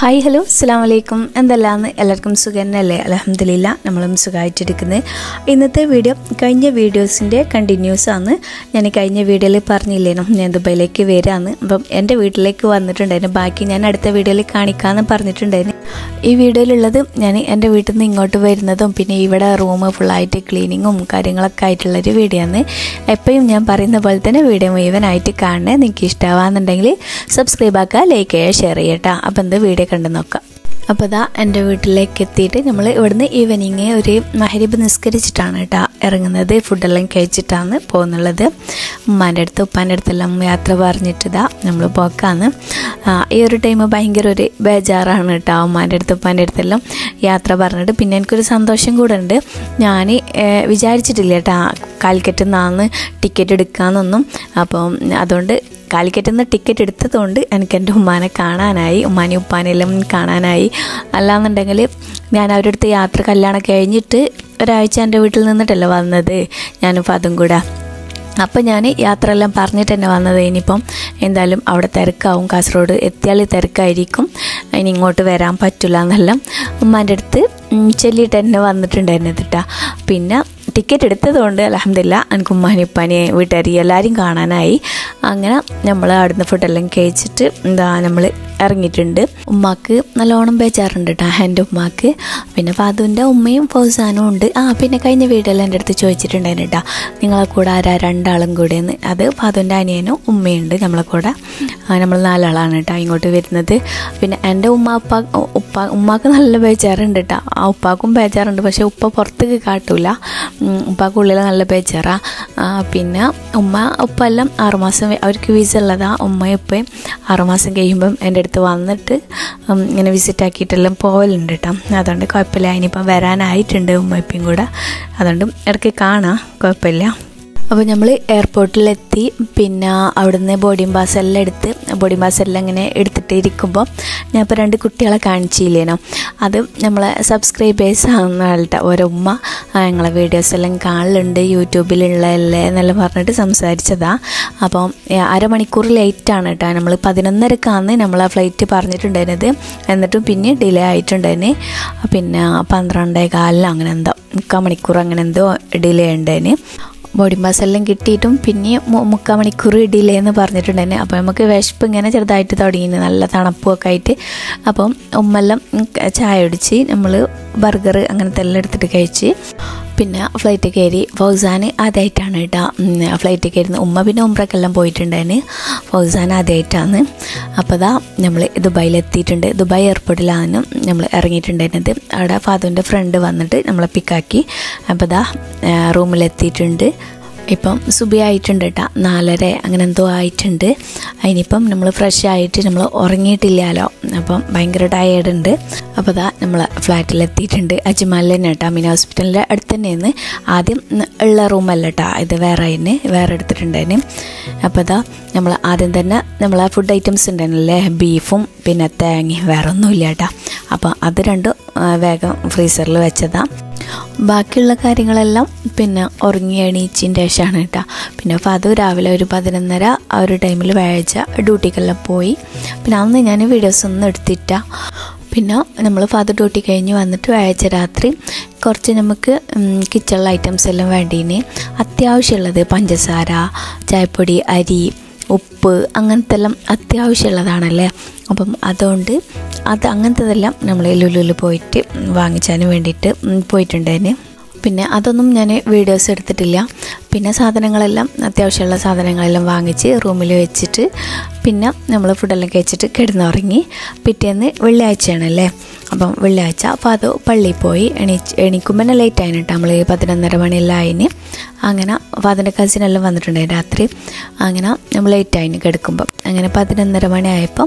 Hi hello അസ്സാം വലൈക്കും എന്തെല്ലാന്ന് എല്ലാവർക്കും സുഖന്നല്ലേ അലഹമ്മദില്ല നമ്മളും സുഖമായിട്ടിരിക്കുന്നത് ഇന്നത്തെ വീഡിയോ കഴിഞ്ഞ വീഡിയോസിൻ്റെ കണ്ടിന്യൂസ് ആണ് ഞാൻ കഴിഞ്ഞ വീഡിയോയിൽ പറഞ്ഞില്ലേനോ ഞാൻ ദുബൈയിലേക്ക് വരാമെന്ന് അപ്പം എൻ്റെ വീട്ടിലേക്ക് വന്നിട്ടുണ്ടായിരുന്നു ബാക്കി ഞാൻ അടുത്ത വീഡിയോയിൽ കാണിക്കാമെന്ന് പറഞ്ഞിട്ടുണ്ടായിരുന്നു ഈ വീഡിയോയിലുള്ളത് ഞാൻ എൻ്റെ വീട്ടിൽ നിന്ന് ഇങ്ങോട്ട് വരുന്നതും പിന്നെ ഇവിടെ റൂം ഫുള്ളായിട്ട് ക്ലീനിങ്ങും കാര്യങ്ങളൊക്കെ ആയിട്ടുള്ളൊരു വീഡിയോ ആണ് എപ്പോഴും ഞാൻ പറയുന്ന പോലെ തന്നെ വീഡിയോ മുഴുവനായിട്ട് കാണണേ നിങ്ങൾക്ക് ഇഷ്ടമാണെന്നുണ്ടെങ്കിൽ സബ്സ്ക്രൈബ് ആക്കുക ലൈക്ക് ചെയ്യുക ഷെയർ ചെയ്യട്ടോ അപ്പം എന്ത് വീഡിയോ കണ്ടു നോക്കാം അപ്പോൾ ഇതാ എൻ്റെ വീട്ടിലേക്ക് എത്തിയിട്ട് നമ്മൾ ഇവിടുന്ന് ഈവനിങ് ഒരു മഹരിബ് നിസ്കരിച്ചിട്ടാണ് കേട്ടോ ഇറങ്ങുന്നത് ഫുഡെല്ലാം കഴിച്ചിട്ടാണ് പോകുന്നുള്ളത് ഉമ്മാൻ്റെ അടുത്ത് ഉപ്പാൻ്റെ അടുത്തെല്ലാം യാത്ര പറഞ്ഞിട്ട് ഇതാ നമ്മൾ പോക്കാന്ന് ആ, ഈ ഒരു ടൈം ഭയങ്കര ഒരു ബേജാറാണ് കേട്ടോ ഉമ്മാൻ്റെ അടുത്ത് ഉപ്പാൻ്റെ അടുത്തെല്ലാം യാത്ര പറഞ്ഞിട്ട് പിന്നെ എനിക്കൊരു സന്തോഷം കൂടെ ഉണ്ട് ഞാൻ വിചാരിച്ചിട്ടില്ല കേട്ടോ കാലിക്കറ്റിൽ നിന്നാണ് ടിക്കറ്റ് എടുക്കാമെന്നൊന്നും അപ്പം അതുകൊണ്ട് കാലിക്കറ്റിൽ നിന്ന് ടിക്കറ്റ് എടുത്തതുകൊണ്ട് എനിക്ക് എൻ്റെ ഉമ്മാനെ കാണാനായി ഉമ്മാനെ ഉപ്പാനെല്ലാം കാണാനായി അല്ലാന്നുണ്ടെങ്കിൽ ഞാൻ അവരുടെ അടുത്ത് യാത്ര കല്യാണം കഴിഞ്ഞിട്ട് ഒരാഴ്ച എൻ്റെ വീട്ടിൽ നിന്നിട്ടല്ലേ വന്നത് ഞാനും അതും കൂടെ അപ്പം ഞാൻ യാത്രയെല്ലാം പറഞ്ഞിട്ട് തന്നെ വന്നത് ഇനിയിപ്പം എന്തായാലും അവിടെ തിരക്കാവും കാസർഗോഡ് എത്തിയാൽ തിരക്കായിരിക്കും ഇനി ഇങ്ങോട്ട് വരാൻ പറ്റില്ല എന്നെല്ലാം ഉമ്മാൻ്റെ അടുത്ത് ഉം, ചൊല്ലിയിട്ട് തന്നെ വന്നിട്ടുണ്ടായിരുന്നു കേട്ടോ പിന്നെ ടിക്കറ്റ് എടുത്തതുകൊണ്ട് അലഹമില്ല എനിക്ക് ഉമ്മാനെ ഉപ്പാനെ വീട്ടുകാരി എല്ലാവരും കാണാനായി അങ്ങനെ നമ്മൾ അവിടുന്ന് ഫുഡെല്ലാം കഴിച്ചിട്ട് എന്താ നമ്മൾ ഇറങ്ങിയിട്ടുണ്ട് ഉമ്മാക്ക് നല്ലോണം ബേജാറുണ്ട് കേട്ടോ എൻ്റെ ഉമ്മാക്ക് പിന്നെ ഫാദുവിൻ്റെ ഉമ്മയും ഫൗസാനും ഉണ്ട് ആ പിന്നെ കഴിഞ്ഞ വീഡിയോയിൽ എൻ്റെ അടുത്ത് ചോദിച്ചിട്ടുണ്ടായിരുന്നു കേട്ടോ നിങ്ങളെ കൂടെ ആരാ രണ്ടാളും കൂടെ എന്ന് അത് ഫാദുവിൻ്റെ അനിയനും ഉമ്മയുണ്ട് നമ്മളെ കൂടെ ആ, നമ്മൾ നാലാളാണ് കേട്ടോ ഇങ്ങോട്ട് വരുന്നത് പിന്നെ എൻ്റെ ഉമ്മ ഉപ്പ ഉപ്പ ഉമ്മാക്ക് നല്ല ബേജാറുണ്ട് കേട്ടോ ആ ഉപ്പാക്കും ബേജാറുണ്ട് പക്ഷേ ഉപ്പ പുറത്തേക്ക് കാട്ടൂല ഉം, ഉപ്പാക്ക് ഉള്ളിൽ നല്ല ബേജാറാ ആ, പിന്നെ ഉമ്മ ഉപ്പ എല്ലാം ആറുമാസം വെ- അവർക്ക് വിസ ഉള്ളതാ ഉമ്മയും ഉപ്പയും ആറുമാസം കഴിയുമ്പം എൻ്റെ അടുത്ത് വന്നിട്ട് ഉം, ഇങ്ങനെ വിസിറ്റ് ആക്കിയിട്ടെല്ലാം പോകലുണ്ട് കേട്ടോ അതുകൊണ്ട് കുഴപ്പമില്ല ഇനിയിപ്പം വരാനായിട്ടുണ്ട് ഉമ്മ ഉപ്പയും കൂടെ അതുകൊണ്ട് ഇടയ്ക്ക് കാണാം കുഴപ്പമില്ല അപ്പോൾ നമ്മൾ എയർപോർട്ടിലെത്തി പിന്നെ അവിടുന്ന് ബോർഡിംഗ് പാസ് എല്ലാം എടുത്ത് ബോർഡിംഗ് പാസ് എല്ലാം ഇങ്ങനെ എടുത്തിട്ട് ഇരിക്കുമ്പോൾ ഞാൻ ഇപ്പോൾ രണ്ട് കുട്ടികളെ കാണിച്ചില്ലേനോ അത് നമ്മളെ സബ്സ്ക്രൈബേഴ്സ് ആവുന്ന ആളുടെ ഓരോ ഉമ്മ ആ, ഞങ്ങളെ വീഡിയോസ് എല്ലാം കാണലുണ്ട് യൂട്യൂബിലുള്ളതല്ലേ എന്നെല്ലാം പറഞ്ഞിട്ട് സംസാരിച്ചതാ അപ്പം ഏ, അരമണിക്കൂർ ലേറ്റാണ് കേട്ടോ നമ്മൾ പതിനൊന്നരക്കാന്ന് നമ്മൾ ആ ഫ്ലൈറ്റ് പറഞ്ഞിട്ടുണ്ടായിരുന്നത് എന്നിട്ടും പിന്നെ ഡിലേ ആയിട്ടുണ്ടായിന് പിന്നെ പന്ത്രണ്ടേ കാലിന് അങ്ങനെ എന്തോ മുക്കാൽ മണിക്കൂർ അങ്ങനെ എന്തോ ഡിലേ ഉണ്ടായിന് ബോഡി മാസ് എല്ലാം കിട്ടിയിട്ടും പിന്നെ മു- മുക്കാൽ മണിക്കൂർ ഡിലേ എന്ന് പറഞ്ഞിട്ടുണ്ടായിരുന്നു അപ്പോൾ നമുക്ക് വിശപ്പ് ഇങ്ങനെ ചെറുതായിട്ട് തുടങ്ങി നല്ല തണുപ്പൊക്കെ ആയിട്ട് അപ്പം ഉമ്മെല്ലാം ഉം, ചായ കുടിച്ച് നമ്മൾ ബർഗർ അങ്ങനത്തെ എല്ലാം എടുത്തിട്ട് കഴിച്ച് പിന്നെ ഫ്ലൈറ്റ് കയറി ഫൗസാൻ ആദ്യമായിട്ടാണ് കേട്ടോ ഫ്ലൈറ്റ് കയറുന്നത് ഉമ്മ പിന്നെ ഉമ്രക്കെല്ലാം പോയിട്ടുണ്ടായിരുന്നു ഫൗസാൻ ആദ്യമായിട്ടാണ് അപ്പോൾ അതാ നമ്മൾ ദുബായിലെത്തിയിട്ടുണ്ട് ദുബായ് എയർപോർട്ടിലാണ് നമ്മൾ ഇറങ്ങിയിട്ടുണ്ടായിരുന്നത് അവിടെ ഫാദുവിൻ്റെ ഫ്രണ്ട് വന്നിട്ട് നമ്മളെ പിക്കാക്കി അപ്പോൾ അതാ റൂമിലെത്തിയിട്ടുണ്ട് ഇപ്പം സുബി ആയിട്ടുണ്ട് കേട്ടോ നാലര അങ്ങനെ എന്തോ ആയിട്ടുണ്ട് അതിനിപ്പം നമ്മൾ ഫ്രഷ് ആയിട്ട് നമ്മൾ ഉറങ്ങിയിട്ടില്ലല്ലോ അപ്പം ഭയങ്കര ടയേർഡ് ഉണ്ട് അപ്പോൾ അതാ നമ്മൾ ഫ്ലാറ്റിലെത്തിയിട്ടുണ്ട് അജ്മാലിൽ തന്നെ കേട്ടോ മിനി ഹോസ്പിറ്റലിൻ്റെ അടുത്ത് തന്നെയാണ് ആദ്യം ഉള്ള റൂമല്ല കേട്ടോ ഇത് വേറെ അതിന് വേറെ എടുത്തിട്ടുണ്ടായിരുന്നു അപ്പോൾ അതാ നമ്മൾ ആദ്യം തന്നെ നമ്മൾ ആ ഫുഡ് ഐറ്റംസ് ഉണ്ടായിരുന്നല്ലേ ബീഫും പിന്നെ തേങ്ങയും വേറെ ഒന്നുമില്ല കേട്ടോ അപ്പോൾ അത് രണ്ടും ആ, വേഗം ഫ്രീസറിൽ വെച്ചതാണ് ബാക്കിയുള്ള കാര്യങ്ങളെല്ലാം പിന്നെ ഉറങ്ങി എണീച്ചിൻ്റെ ശേഷമാണ് കേട്ടോ പിന്നെ ഫാദു രാവിലെ ഒരു പതിനൊന്നര ആ ഒരു ടൈമിൽ വ്യാഴാഴ്ച ഡ്യൂട്ടിക്കെല്ലാം പോയി പിന്നെ അന്ന് ഞാൻ വീഡിയോസ് ഒന്നും എടുത്തിട്ട പിന്നെ നമ്മൾ ഫാദർ ഡ്യൂട്ടി കഴിഞ്ഞ് വന്നിട്ട് വ്യാഴാഴ്ച രാത്രി കുറച്ച് നമുക്ക് കിച്ചണിലെ ഐറ്റംസ് എല്ലാം വേണ്ടീന് അത്യാവശ്യമുള്ളത് പഞ്ചസാര ചായപ്പൊടി അരി ഉപ്പ് അങ്ങനത്തെ എല്ലാം അത്യാവശ്യമുള്ളതാണല്ലേ അപ്പം അതുകൊണ്ട് അത് അങ്ങനത്തതെല്ലാം നമ്മൾ ലുലുവിൽ പോയിട്ട് വാങ്ങിച്ചതിന് വേണ്ടിയിട്ട് ഉം, പോയിട്ടുണ്ടായിരുന്നു പിന്നെ അതൊന്നും ഞാൻ വീഡിയോസ് എടുത്തിട്ടില്ല പിന്നെ സാധനങ്ങളെല്ലാം അത്യാവശ്യമുള്ള സാധനങ്ങളെല്ലാം വാങ്ങിച്ച് റൂമിൽ വെച്ചിട്ട് പിന്നെ നമ്മൾ ഫുഡെല്ലാം കഴിച്ചിട്ട് കിടന്നുറങ്ങി പിറ്റേന്ന് വെള്ളിയാഴ്ചയാണല്ലേ അപ്പം വെള്ളിയാഴ്ച അപ്പോൾ അത് പള്ളിയിൽ പോയി എണീച്ച് എണീക്കുമ്പോൾ തന്നെ ലേറ്റ് ആയിന് കേട്ടോ നമ്മൾ പതിനൊന്നര മണിയെല്ലാം ആയിന് അങ്ങനെ അപ്പോൾ അതിൻ്റെ കസിനെല്ലാം വന്നിട്ടുണ്ടായി രാത്രി അങ്ങനെ നമ്മൾ ലേറ്റ് ആയിന് കിടക്കുമ്പം അങ്ങനെ പതിനൊന്നര മണി ആയപ്പം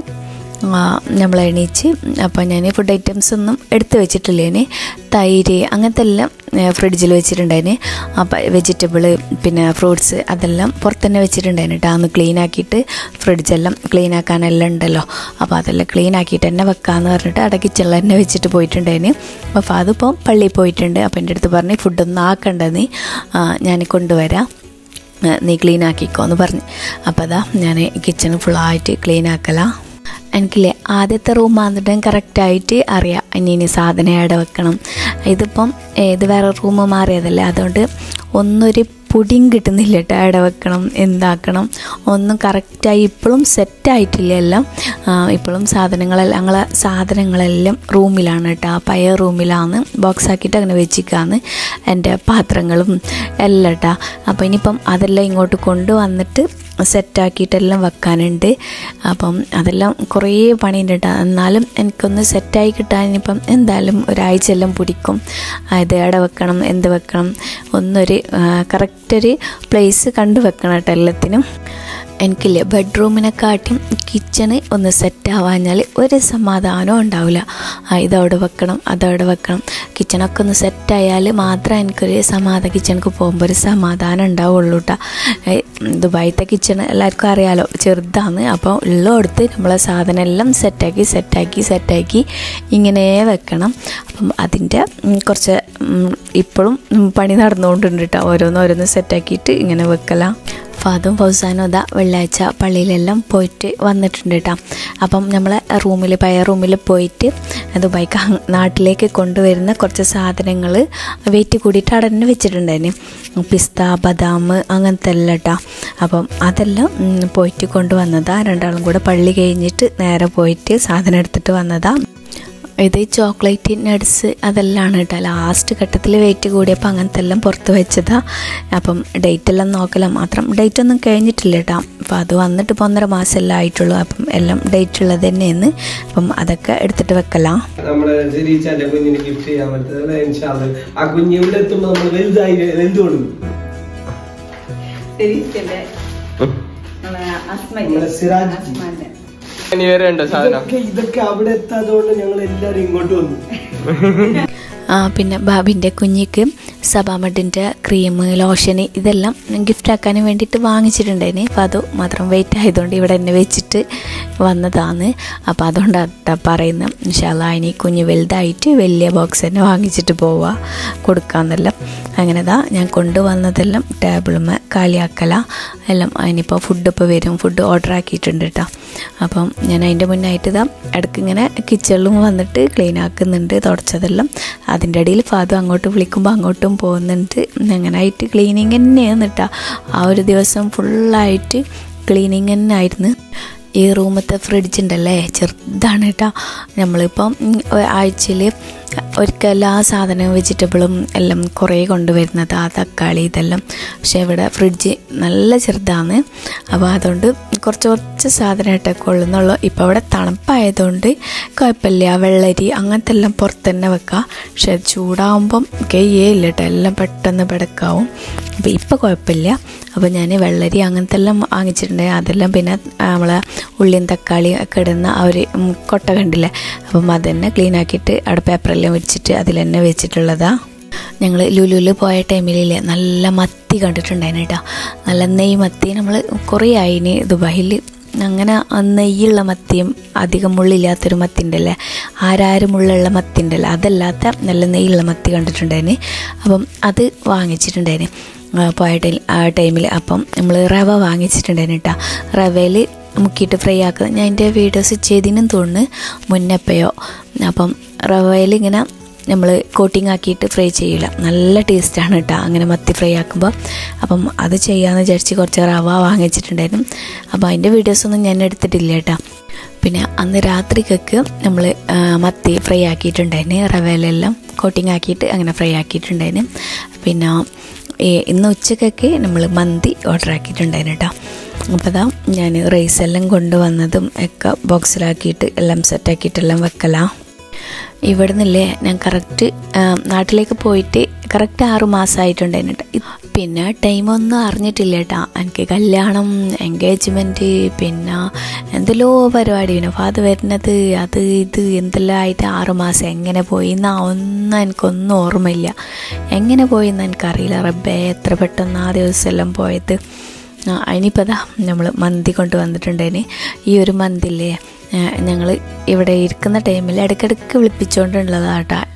നമ്മൾ എണീച്ച് അപ്പോൾ ഞാൻ ഫുഡ് ഐറ്റംസ് ഒന്നും എടുത്ത് വെച്ചിട്ടില്ലേന് തൈര് അങ്ങനത്തെ എല്ലാം ഫ്രിഡ്ജിൽ വെച്ചിട്ടുണ്ടായിന് അപ്പോൾ വെജിറ്റബിൾ പിന്നെ ഫ്രൂട്ട്സ് അതെല്ലാം പുറത്തുതന്നെ വെച്ചിട്ടുണ്ടായിന് കേട്ടോ അന്ന് ക്ലീൻ ആക്കിയിട്ട് ഫ്രിഡ്ജെല്ലാം ക്ലീൻ ആക്കാനെല്ലാം ഉണ്ടല്ലോ അപ്പോൾ അതെല്ലാം ക്ലീൻ ആക്കിയിട്ട് തന്നെ വെക്കാമെന്ന് പറഞ്ഞിട്ട് അവിടെ കിച്ചണിൽ തന്നെ വെച്ചിട്ട് പോയിട്ടുണ്ടായിന് അപ്പോൾ അതിപ്പോൾ പള്ളിയിൽ പോയിട്ടുണ്ട് അപ്പോൾ എൻ്റെ അടുത്ത് പറഞ്ഞ് ഫുഡൊന്നും ആക്കണ്ടെന്ന് ഞാൻ കൊണ്ടുവരാം നീ ക്ലീൻ ആക്കിക്കോ എന്ന് പറഞ്ഞ് അപ്പോൾ അതാ ഞാൻ കിച്ചൺ ഫുള്ളായിട്ട് ക്ലീൻ ആക്കലാണ് എനിക്കില്ലേ ആദ്യത്തെ റൂം വന്നിട്ടും കറക്റ്റായിട്ട് അറിയാം ഇനി ഇനി സാധനം എവിടെ വെക്കണം ഇതിപ്പം ഏ, ഇത് വേറെ റൂം മാറിയതല്ലേ അതുകൊണ്ട് ഒന്നൊരു പൊടിയും കിട്ടുന്നില്ല കേട്ടോ എവിടെ വെക്കണം എന്താക്കണം ഒന്നും കറക്റ്റായി ഇപ്പോഴും സെറ്റായിട്ടില്ല എല്ലാം ആ, ഇപ്പോഴും സാധനങ്ങളെല്ലാം ഞങ്ങളെ സാധനങ്ങളെല്ലാം റൂമിലാണ് കേട്ടോ ആ പഴയ റൂമിലാണ് ബോക്സ് ആക്കിയിട്ട് അങ്ങനെ വെച്ചിക്കാന്ന് എൻ്റെ പാത്രങ്ങളും എല്ലാം കേട്ടോ അപ്പോൾ ഇനിയിപ്പം അതെല്ലാം ഇങ്ങോട്ട് കൊണ്ടുവന്നിട്ട് സെറ്റാക്കിയിട്ടെല്ലാം വെക്കാനുണ്ട് അപ്പം അതെല്ലാം കുറേ പണിയുണ്ട് കേട്ടോ എന്നാലും എനിക്കൊന്ന് സെറ്റായി കിട്ടാൻ ഇനിയിപ്പം എന്തായാലും ഒരാഴ്ച എല്ലാം പിടിക്കും ആ, ഇത് എവിടെ വെക്കണം എന്ത് വെക്കണം ഒന്നൊരു കറക്റ്റ് ഒരു പ്ലേസ് കണ്ടു വെക്കണം കേട്ടോ എല്ലാത്തിനും എനിക്കില്ലേ ബെഡ്റൂമിനെക്കാട്ടിയും കിച്ചണ് ഒന്ന് സെറ്റ് ആവാഞ്ഞാൽ ഒരു സമാധാനവും ഉണ്ടാവില്ല ആ ഇതവിടെ വെക്കണം അതവിടെ വെക്കണം കിച്ചണൊക്കെ ഒന്ന് സെറ്റായാൽ മാത്രമേ എനിക്കൊരു സമാധാന കിച്ചണിക്ക് പോകുമ്പോൾ ഒരു സമാധാനം ഉണ്ടാവുള്ളൂ കേട്ടോ ദുബായിത്തെ കിച്ചൺ എല്ലാവർക്കും അറിയാലോ ചെറുതാണ് അപ്പോൾ ഉള്ളടുത്ത് നമ്മളെ സാധനം എല്ലാം സെറ്റാക്കി സെറ്റാക്കി സെറ്റാക്കി ഇങ്ങനെ വെക്കണം അപ്പം അതിൻ്റെ ഉം, കുറച്ച് ഉം, ഇപ്പോഴും ഉം, പണി നടന്നുകൊണ്ടുണ്ട് കേട്ടോ ഓരോന്ന് ഓരോന്ന് സെറ്റാക്കിയിട്ട് ഇങ്ങനെ വെക്കലാം ഫാദും ഫൗസാനും അതാ വെള്ളിയാഴ്ച പള്ളിയിലെല്ലാം പോയിട്ട് വന്നിട്ടുണ്ട് കേട്ടോ അപ്പം നമ്മൾ റൂമിൽ പഴയ റൂമിൽ പോയിട്ട് ദുബായിക്ക് ഹങ് നാട്ടിലേക്ക് കൊണ്ടുവരുന്ന കുറച്ച് സാധനങ്ങൾ വെയിറ്റ് കൂടിയിട്ട് അവിടെ തന്നെ വെച്ചിട്ടുണ്ടായിരുന്നു പിസ്ത ബദാം അങ്ങനത്തെ എല്ലാം കേട്ടോ അപ്പം അതെല്ലാം ഉം, പോയിട്ട് കൊണ്ടുവന്നതാ രണ്ടാളും കൂടെ പള്ളി കഴിഞ്ഞിട്ട് നേരെ പോയിട്ട് സാധനം എടുത്തിട്ട് വന്നതാ ഇത് ചോക്ലേറ്റ് നട്സ് അതെല്ലാം കേട്ടോ ലാസ്റ്റ് ഘട്ടത്തിൽ വെയിറ്റ് കൂടിയപ്പോൾ അങ്ങനത്തെ എല്ലാം പുറത്ത് വെച്ചതാ അപ്പം ഡേറ്റ് എല്ലാം നോക്കല മാത്രം ഡേറ്റ് ഒന്നും കഴിഞ്ഞിട്ടില്ല കേട്ടോ അപ്പോൾ അത് വന്നിട്ട് ഇപ്പോൾ ഒന്നര മാസമെല്ലാം ആയിട്ടുള്ളൂ അപ്പം എല്ലാം ഡേറ്റ് ഉള്ളത് തന്നെയെന്ന് അപ്പം അതൊക്കെ എടുത്തിട്ട് വെക്കലാം നമ്മുടെ ജലീച്ചാന്റെ കുഞ്ഞിന് ഗിഫ്റ്റ് ചെയ്യാൻ പറ്റുന്നത് ഇൻഷാല് ആ കുഞ്ഞ് ഇവിടെ എത്തുമ്പോ നമ്മൾ വലുതായി വലുത് കൊടുക്കും സിരീസിന്റെ നമ്മളെ അസ്മന്റെ നമ്മുടെ സിറാജ് ജി. അസ്മാന്റെ ഇനി വേറെ ഉണ്ടോ സാധനം ഇതൊക്കെ ഇതൊക്കെ അവിടെ എത്താതുകൊണ്ട് ഞങ്ങൾ എല്ലാരും ഇങ്ങോട്ട് വന്നു ആ, പിന്നെ ബാബിൻ്റെ കുഞ്ഞിക്ക് സബാമഡിൻ്റെ ക്രീം ലോഷന് ഇതെല്ലാം ഗിഫ്റ്റ് ആക്കാൻ വേണ്ടിയിട്ട് വാങ്ങിച്ചിട്ടുണ്ടായിന് അപ്പോൾ അത് മാത്രം വെയിറ്റ് ആയതുകൊണ്ട് ഇവിടെ തന്നെ വെച്ചിട്ട് വന്നതാണ് അപ്പോൾ അതുകൊണ്ടാണ് പറയുന്നത് ഇൻഷാല്ല ഇനി കുഞ്ഞ് വലുതായിട്ട് വലിയ ബോക്സ് തന്നെ വാങ്ങിച്ചിട്ട് പോവുക കൊടുക്കാമെന്നെല്ലാം അങ്ങനെ ദാ ഞാൻ കൊണ്ടുവന്നതെല്ലാം ടേബിളുമേ കാലിയാക്കല എല്ലാം അതിനിപ്പോൾ ഫുഡ് ഇപ്പോൾ വരും ഫുഡ് ഓർഡർ ആക്കിയിട്ടുണ്ട് കേട്ടോ അപ്പം ഞാൻ അതിൻ്റെ മുന്നായിട്ട് ഇതാ ഇടയ്ക്ക് ഇങ്ങനെ കിച്ചണിലും വന്നിട്ട് ക്ലീൻ ആക്കുന്നുണ്ട് തുടച്ചതെല്ലാം അതിൻ്റെ ഇടയിൽ ഫാദർ അങ്ങോട്ട് വിളിക്കുമ്പോൾ അങ്ങോട്ടും പോകുന്നുണ്ട് അങ്ങനെ ആയിട്ട് ക്ലീനിങ് തന്നെയാണ് കേട്ടോ ആ ഒരു ദിവസം ഫുള്ളായിട്ട് ക്ലീനിങ് തന്നെ ആയിരുന്നു ഈ റൂമത്തെ ഫ്രിഡ്ജ് ഉണ്ടല്ലേ ചെറുതാണ് കേട്ടോ നമ്മളിപ്പം ആഴ്ചയിൽ ഒരിക്കൽ എല്ലാ സാധനവും വെജിറ്റബിളും എല്ലാം കുറേ കൊണ്ടുവരുന്നത് ആ തക്കാളി ഇതെല്ലാം പക്ഷേ ഇവിടെ ഫ്രിഡ്ജ് നല്ല ചെറുതാണ് അപ്പോൾ അതുകൊണ്ട് കുറച്ച് കുറച്ച് സാധനമായിട്ടൊക്കെ കൊള്ളുന്നുള്ളൂ ഇപ്പോൾ ഇവിടെ തണുപ്പായതുകൊണ്ട് കുഴപ്പമില്ല വെള്ളരി അങ്ങനത്തെ എല്ലാം പുറത്ത് തന്നെ വെക്കാം പക്ഷെ ചൂടാവുമ്പം കയ്യേ ഇല്ല കേട്ടോ എല്ലാം പെട്ടെന്ന് പെടക്കാവും അപ്പോൾ ഇപ്പോൾ കുഴപ്പമില്ല അപ്പോൾ ഞാൻ വെള്ളരി അങ്ങനത്തെ എല്ലാം വാങ്ങിച്ചിട്ടുണ്ട് അതെല്ലാം പിന്നെ നമ്മളെ ഉള്ളിയും തക്കാളിയും ഒക്കെ ഇടുന്ന ആ ഒരു ഉം, കൊട്ട കണ്ടില്ലേ അപ്പം അതന്നെ ക്ലീൻ ആക്കിയിട്ട് അവിടെ പേപ്പറെല്ലാം വെച്ചിട്ട് അതിൽ തന്നെ വെച്ചിട്ടുള്ളതാണ് ഞങ്ങൾ ലുലുവിൽ പോയ ടൈമിലില്ലേ നല്ല മത്തി കണ്ടിട്ടുണ്ടായിരുന്നു കേട്ടോ നല്ല നെയ് മത്തി നമ്മൾ കുറേ ആയിന് ദുബായിൽ അങ്ങനെ ആ നെയ്യുള്ള മത്തിയും അധികം മുള്ളില്ലാത്തൊരു മത്തി ഉണ്ടല്ലേ ആരാരും മുള്ളുള്ള മത്തി ഉണ്ടല്ലോ അതല്ലാത്ത നല്ല നെയ്യുള്ള മത്തി കണ്ടിട്ടുണ്ടായിരുന്നു അപ്പം അത് വാങ്ങിച്ചിട്ടുണ്ടായിരുന്നു ആ, പോയ ടൈം ആ ടൈമിൽ അപ്പം നമ്മൾ റവ വാങ്ങിച്ചിട്ടുണ്ടായിരുന്നു കേട്ടോ റവയിൽ മുക്കിയിട്ട് ഫ്രൈ ആക്കുക ഞാൻ എൻ്റെ വീഡിയോസ് ചെയ്തിനും തോന്നുന്നു മുന്നപ്പയോ അപ്പം റവയിൽ ഇങ്ങനെ നമ്മൾ കോട്ടിങ് ആക്കിയിട്ട് ഫ്രൈ ചെയ്യില്ല നല്ല ടേസ്റ്റാണ് കേട്ടോ അങ്ങനെ മത്തി ഫ്രൈ ആക്കുമ്പോൾ അപ്പം അത് ചെയ്യാമെന്ന് വിചാരിച്ച് കുറച്ച് റവ വാങ്ങിച്ചിട്ടുണ്ടായിരുന്നു അപ്പോൾ അതിൻ്റെ വീഡിയോസൊന്നും ഞാൻ എടുത്തിട്ടില്ല കേട്ടോ പിന്നെ അന്ന് രാത്രിക്കൊക്കെ നമ്മൾ മത്തി ഫ്രൈ ആക്കിയിട്ടുണ്ടായിരുന്നു റവയിലെല്ലാം കോട്ടിങ് ആക്കിയിട്ട് അങ്ങനെ ഫ്രൈ ആക്കിയിട്ടുണ്ടായിരുന്നു പിന്നെ ഈ ഇന്ന് ഉച്ചക്കൊക്കെ നമ്മൾ മന്തി ഓർഡർ ആക്കിയിട്ടുണ്ടായിരുന്നു കേട്ടോ അപ്പോൾ അതാ ഞാൻ റൈസ് എല്ലാം കൊണ്ടുവന്നതും ഒക്കെ ബോക്സിലാക്കിയിട്ട് എല്ലാം സെറ്റാക്കിയിട്ടെല്ലാം വെക്കലാം ഇവിടെ നിന്നില്ലേ ഞാൻ കറക്റ്റ് നാട്ടിലേക്ക് പോയിട്ട് കറക്റ്റ് ആറ് മാസമായിട്ടുണ്ടായിരുന്നു കേട്ടോ പിന്നെ ടൈമൊന്നും അറിഞ്ഞിട്ടില്ല കേട്ടോ എനിക്ക് കല്യാണം എൻഗേജ്മെൻറ്റ് പിന്നെ എന്തെല്ലോ പരിപാടി പിന്നെ ഫാദർ വരുന്നത് അത് ഇത് എന്തെല്ലാം ആയിട്ട് ആറ് മാസം എങ്ങനെ പോയി എന്നാ ഒന്നും എനിക്കൊന്നും ഓർമ്മയില്ല എങ്ങനെ പോയി എന്ന് എനിക്കറിയില്ല റബ്ബേ എത്ര പെട്ടെന്ന് ആ ദിവസം എല്ലാം പോയത് അതിനിപ്പോൾ അതാ നമ്മൾ മന്തി കൊണ്ട് വന്നിട്ടുണ്ടേന് ഈ ഒരു മന്തില്ലേ ഞങ്ങൾ ഇവിടെ ഇരിക്കുന്ന ടൈമിൽ ഇടയ്ക്കിടയ്ക്ക് വിളിപ്പിച്ചുകൊണ്ടുള്ളതാട്ടോ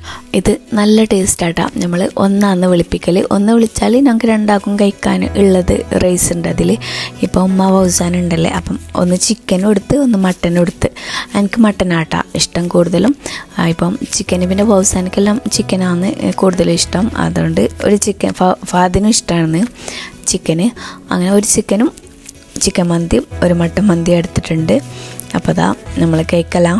ഇത് നല്ല ടേസ്റ്റാട്ടാ നമ്മൾ ഒന്നാന്ന് വിളിപ്പിക്കൽ ഒന്ന് വിളിച്ചാൽ ഞങ്ങൾക്ക് രണ്ടാക്കും കഴിക്കാൻ ഉള്ളത് റൈസ് ഉണ്ട് അതിൽ ഇപ്പോൾ ഉമ്മ വൗസാൻ ഉണ്ടല്ലേ അപ്പം ഒന്ന് ചിക്കനും എടുത്ത് ഒന്ന് മട്ടനും എടുത്ത് എനിക്ക് മട്ടനാട്ടാ ഇഷ്ടം കൂടുതലും ആ, ഇപ്പം ചിക്കന് പിന്നെ വൗസാനിക്കെല്ലാം ചിക്കനാണ് കൂടുതലും ഇഷ്ടം അതുകൊണ്ട് ഒരു ചിക്കൻ ഫാദിനും ഇഷ്ടമാണ് ചിക്കന് അങ്ങനെ ഒരു ചിക്കനും ചിക്കൻ മന്തിയും ഒരു മട്ടൻ മന്തിയും എടുത്തിട്ടുണ്ട് അപ്പോൾ അതാ നമ്മൾ കേൾക്കലാം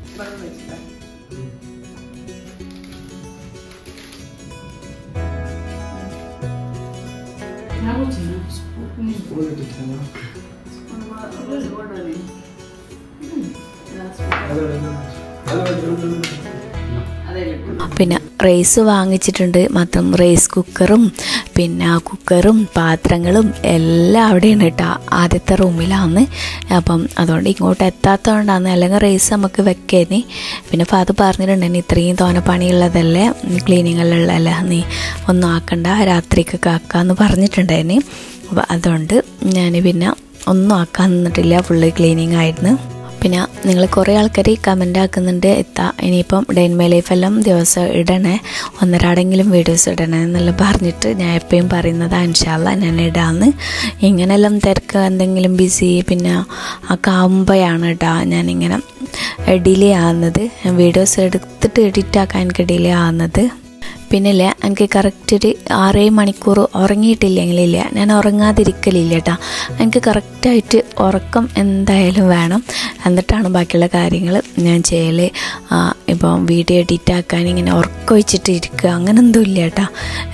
പിന്നെ റൈസ് വാങ്ങിച്ചിട്ടുണ്ട് മാത്രം റൈസ് കുക്കറും പിന്നെ ആ കുക്കറും പാത്രങ്ങളും എല്ലാം അവിടെയാണ് കേട്ടോ ആദ്യത്തെ റൂമിലാണ് അപ്പം അതുകൊണ്ട് ഇങ്ങോട്ട് എത്താത്തതുകൊണ്ടാണ് അല്ലെങ്കിൽ റൈസ് നമുക്ക് വെക്കേനി പിന്നെ ഫാദർ പറഞ്ഞിട്ടുണ്ടെങ്കിൽ ഇത്രയും തോന പണിയുള്ളതല്ലേ ക്ലീനിങ്ങിലുള്ളതല്ലേ നീ ഒന്നും ആക്കണ്ട രാത്രിക്കൊക്കെ ആക്കാമെന്ന് പറഞ്ഞിട്ടുണ്ടായിന് അപ്പോൾ അതുകൊണ്ട് ഞാൻ പിന്നെ ഒന്നും ആക്കാൻ നിന്നിട്ടില്ല ഫുള്ള് ക്ലീനിങ് ആയിരുന്നു പിന്നെ നിങ്ങൾ കുറേ ആൾക്കാർ കമൻ്റ് ആക്കുന്നുണ്ട് എത്താ ഇനിയിപ്പം ഡെയിൻമേ ലൈഫെല്ലാം ദിവസം ഇടണേ ഒന്നരാടെങ്കിലും വീഡിയോസ് ഇടണേ എന്നെല്ലാം പറഞ്ഞിട്ട് ഞാൻ എപ്പോഴും പറയുന്നതാണ് ഇൻഷാല്ല ഞാൻ ഇടാന്ന് ഇങ്ങനെല്ലാം തിരക്ക് എന്തെങ്കിലും ബിസി പിന്നെ ഒക്കെ ആകുമ്പോഴാണ് കേട്ടോ ഞാനിങ്ങനെ ഡിലേ ആകുന്നത് വീഡിയോസ് എടുത്തിട്ട് എഡിറ്റ് ആക്കാൻ എനിക്ക് ഡിലേ ആകുന്നത് പിന്നില്ലേ എനിക്ക് കറക്റ്റ് ഒരു ആറേ മണിക്കൂർ ഉറങ്ങിയിട്ടില്ലെങ്കിലില്ല ഞാൻ ഉറങ്ങാതിരിക്കലില്ല കേട്ടോ എനിക്ക് കറക്റ്റായിട്ട് ഉറക്കം എന്തായാലും വേണം എന്നിട്ടാണ് ബാക്കിയുള്ള കാര്യങ്ങൾ ഞാൻ ചെയ്യൽ ഇപ്പം വീഡിയോ എഡിറ്റ് ആക്കാൻ ഇങ്ങനെ ഉറക്കം വെച്ചിട്ട് ഇരിക്കുക അങ്ങനെ ഒന്നും ഇല്ല കേട്ടോ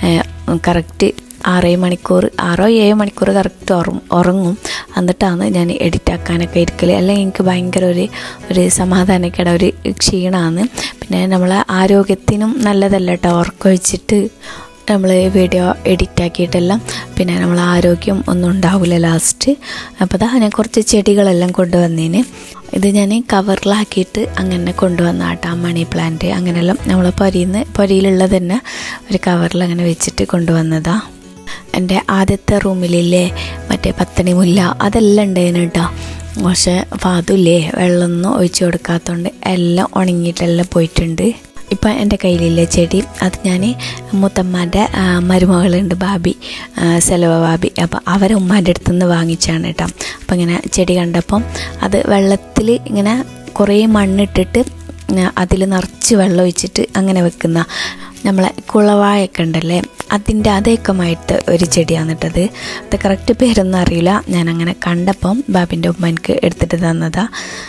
കറക്റ്റ് ആറേ മണിക്കൂർ ആറോ ഏഴോ മണിക്കൂർ കറക്റ്റ് ഉറങ്ങും ഉറങ്ങും എന്നിട്ടാണ് ഞാൻ എഡിറ്റ് ആക്കാനൊക്കെ ഇരിക്കൽ അല്ലെങ്കിൽ എനിക്ക് ഭയങ്കര ഒരു ഒരു സമാധാനക്കേട ഒരു ക്ഷീണമാണ് പിന്നെ നമ്മളെ ആരോഗ്യത്തിനും നല്ലതല്ല കേട്ടോ ഉറക്കൊഴിച്ചിട്ട് നമ്മൾ വീഡിയോ എഡിറ്റ് ആക്കിയിട്ടെല്ലാം പിന്നെ നമ്മളെ ആരോഗ്യം ഒന്നും ഉണ്ടാവില്ല ലാസ്റ്റ് അപ്പോൾ അതാ ഞാൻ കുറച്ച് ചെടികളെല്ലാം കൊണ്ടുവന്നേന് ഇത് ഞാൻ കവറിലാക്കിയിട്ട് അങ്ങനെ കൊണ്ടുവന്ന ആട്ടാ മണി പ്ലാന്റ് അങ്ങനെയെല്ലാം നമ്മളെ പൊരിയിൽ നിന്ന് പൊരിയിലുള്ളത് തന്നെ ഒരു കവറിൽ അങ്ങനെ വെച്ചിട്ട് കൊണ്ടുവന്നതാണ് എൻ്റെ ആദ്യത്തെ റൂമിലില്ലേ മറ്റേ പത്തണി മുല്ല അതെല്ലാം ഉണ്ടായിരുന്നു കേട്ടോ പക്ഷേ ഫാദുല്ലേ വെള്ളമൊന്നും ഒഴിച്ചു കൊടുക്കാത്തതുകൊണ്ട് എല്ലാം ഉണങ്ങിയിട്ടെല്ലാം പോയിട്ടുണ്ട് ഇപ്പം എൻ്റെ കയ്യിലില്ലേ ചെടി അത് ഞാൻ മുത്തമ്മാൻ്റെ മരുമകളുണ്ട് ബാബി ആ, സെലവ ബാബി അപ്പം അവരെ ഉമ്മാൻ്റെ അടുത്ത് നിന്ന് വാങ്ങിച്ചാണ് കേട്ടോ അപ്പം ഇങ്ങനെ ചെടി കണ്ടപ്പം അത് വെള്ളത്തിൽ ഇങ്ങനെ കുറേ മണ്ണിട്ടിട്ട് അതിൽ നിറച്ച് വെള്ളം ഒഴിച്ചിട്ട് അങ്ങനെ വെക്കുന്ന നമ്മളെ കുളവായൊക്കെ ഉണ്ടല്ലേ അതിൻ്റെ അതേക്കമായിട്ട് ഒരു ചെടിയാണ് ഇട്ടത് അത് കറക്റ്റ് പേരൊന്നും അറിയില്ല ഞാൻ അങ്ങനെ കണ്ടപ്പം ബാബിൻ്റെ ഉമ്മ എനിക്ക് എടുത്തിട്ട് തന്നതാ